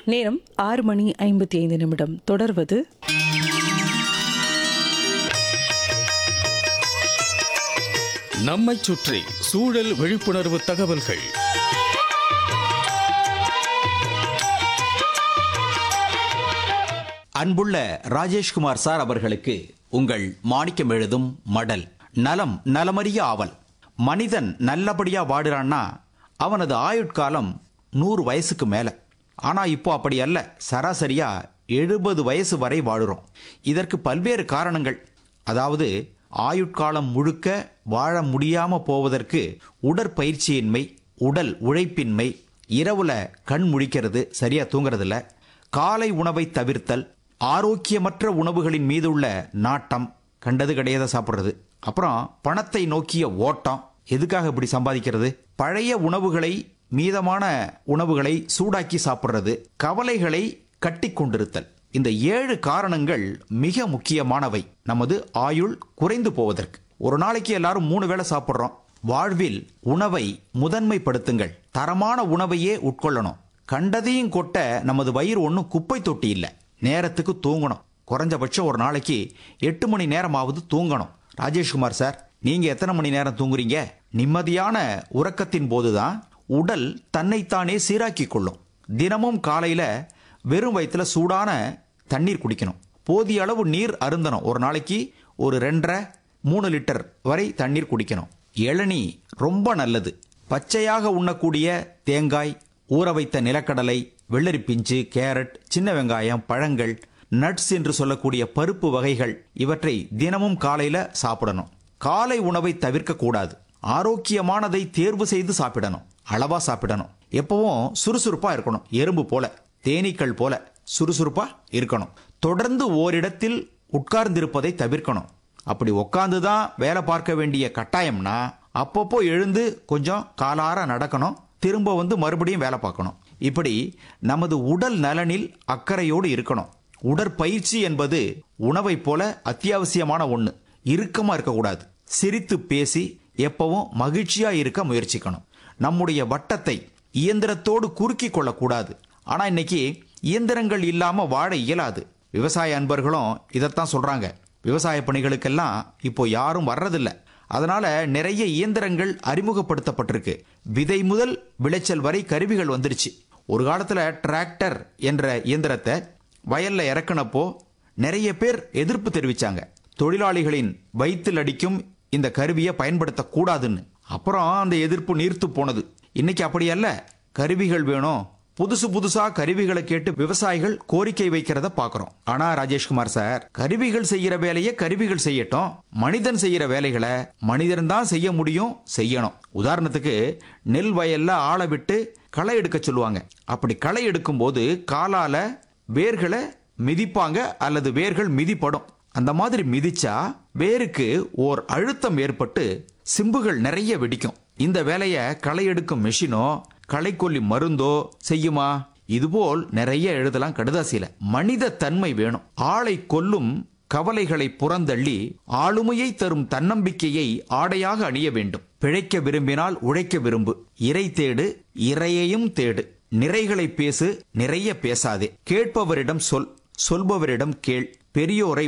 நேரம் ஆறு மணி ஐம்பத்தி ஐந்து நிமிடம் தொடர்வது நம்மைச் சுற்றி சூழல் விழிப்புணர்வு தகவல்கள் அன்புள்ள ராஜேஷ்குமார் சார் அவர்களுக்கு உங்கள் மாணிக்கம் எழுதும் மடல் நலம் நலமறிய ஆவல் மனிதன் நல்லபடியா வாடுறான்னா அவனது ஆயுட்காலம் நூறு வயசுக்கு மேல ஆனா இப்போ அப்படி அல்ல சராசரியா எழுபது வயசு வரை வாழுறோம் இதற்கு பல்வேறு காரணங்கள் அதாவது ஆயுட்காலம் முழுக்க வாழ முடியாம போவதற்கு உடற்பயிற்சியின்மை உடல் உழைப்பின்மை இரவுல கண் முழிக்கிறது சரியா தூங்குறதில்ல காலை உணவை தவிர்த்தல் ஆரோக்கியமற்ற உணவுகளின் மீதுள்ள நாட்டம் கண்டது கிடையாத சாப்பிட்றது அப்புறம் பணத்தை நோக்கிய ஓட்டம் எதுக்காக இப்படி சம்பாதிக்கிறது பழைய உணவுகளை மீதமான உணவுகளை சூடாக்கி சாப்பிட்றது கவலைகளை கட்டி கொண்டிருத்தல் இந்த ஏழு காரணங்கள் மிக முக்கியமானவை நமது ஆயுள் குறைந்து போவதற்கு ஒரு நாளைக்கு எல்லாரும் மூணு வேளை சாப்பிட்றோம் வாழ்வில் உணவை முதன்மைப்படுத்துங்கள் தரமான உணவையே உட்கொள்ளணும் கண்டதையும் கொட்ட நமது வயிறு ஒன்றும் குப்பை தொட்டி இல்லை நேரத்துக்கு தூங்கணும் குறைஞ்சபட்சம் ஒரு நாளைக்கு எட்டு மணி நேரமாவது தூங்கணும் ராஜேஷ்குமார் சார் நீங்க எத்தனை மணி நேரம் தூங்குறீங்க நிம்மதியான உறக்கத்தின் போதுதான் உடல் தன்னைத்தானே சீராக்கிக் கொள்ளும் தினமும் காலையில வெறும் வயிற்றுல சூடான தண்ணீர் குடிக்கணும் போதிய அளவு நீர் அருந்தணும் ஒரு நாளைக்கு ஒரு ரெண்டரை மூணு லிட்டர் வரை தண்ணீர் குடிக்கணும் இளநீ ரொம்ப நல்லது பச்சையாக உண்ணக்கூடிய தேங்காய் ஊற வைத்த நிலக்கடலை வெள்ளரி பிஞ்சு கேரட் சின்ன வெங்காயம் பழங்கள் நட்ஸ் என்று சொல்லக்கூடிய பருப்பு வகைகள் இவற்றை தினமும் காலையில சாப்பிடணும் காலை உணவை தவிர்க்க கூடாது ஆரோக்கியமானதை தேர்வு செய்து சாப்பிடணும் அளவா சாப்பிடணும் எப்பவும் சுறுசுறுப்பா இருக்கணும் எறும்பு போல தேனீக்கள் போல சுறுசுறுப்பா இருக்கணும் தொடர்ந்து ஓரிடத்தில் உட்கார்ந்திருப்பதை தவிர்க்கணும் அப்படி உட்கார்ந்து தான் வேலை பார்க்க வேண்டிய கட்டாயம்னா அப்பப்போ எழுந்து கொஞ்சம் காலார நடக்கணும் திரும்ப வந்து மறுபடியும் வேலை பார்க்கணும் இப்படி நமது உடல் நலனில் அக்கறையோடு இருக்கணும் உடற்பயிற்சி என்பது உணவைப் போல அத்தியாவசியமான ஒண்ணு இறுக்கமா இருக்கக்கூடாது சிரித்து பேசி எப்பவும் மகிழ்ச்சியா இருக்க முயற்சிக்கணும் நம்முடைய வட்டத்தை இயந்திரத்தோடு குறுக்கிக் கொள்ளக்கூடாது ஆனா இன்னைக்கு இயந்திரங்கள் இல்லாம வாழ இயலாது விவசாய அன்பர்களும் இதைத்தான் சொல்றாங்க விவசாய பணிகளுக்கெல்லாம் இப்போ யாரும் வர்றதில்ல அதனால நிறைய இயந்திரங்கள் அறிமுகப்படுத்தப்பட்டிருக்கு விதை முதல் விளைச்சல் வரை கருவிகள் வந்துருச்சு ஒரு காலத்துல டிராக்டர் என்ற இயந்திரத்தை வயல்ல இறக்குனப்போ நிறைய பேர் எதிர்ப்பு தெரிவிச்சாங்க தொழிலாளிகளின் வயிற்றில் அடிக்கும் இந்த கருவியை பயன்படுத்தக்கூடாதுன்னு அப்புறம் அந்த எதிர்ப்பு நீர்த்து போனது இன்னைக்கு அப்படி அல்ல கருவிகள் வேணும் புதுசு புதுசா கருவிகளை கேட்டு விவசாயிகள் கோரிக்கை வைக்கிறத பாக்குறோம் ஆனா ராஜேஷ்குமார் சார் கருவிகள் செய்யற வேலையை கருவிகள் செய்யட்டும் மனிதன் செய்யற வேலைகளை மனிதன் தான் செய்ய முடியும் செய்யணும் உதாரணத்துக்கு நெல் வயல்ல ஆளை விட்டு களை எடுக்க சொல்லுவாங்க அப்படி களை எடுக்கும் போது காலால வேர்களை மிதிப்பாங்க அல்லது வேர்கள் மிதிப்படும் அந்த மாதிரி மிதிச்சா வேருக்கு ஓர் அழுத்தம் ஏற்பட்டு சிம்புகள் நிறைய வெடிக்கும் இந்த வேலையை களை எடுக்கும் மெஷினோ களைக்கொல்லி மருந்தோ செய்யுமா இதுபோல் நிறைய எழுதலாம் கடுதாசியில மனித தன்மை வேணும் ஆளை கொல்லும் கவலைகளை புறந்தள்ளி ஆளுமையை தரும் தன்னம்பிக்கையை ஆடையாக அணிய வேண்டும் பிழைக்க விரும்பினால் உழைக்க விரும்பு இறை தேடு இறையையும் தேடு நிறைகளை பேசு நிறைய பேசாதே கேட்பவரிடம் சொல் சொல்பவரிடம் கேள் பெரியோரை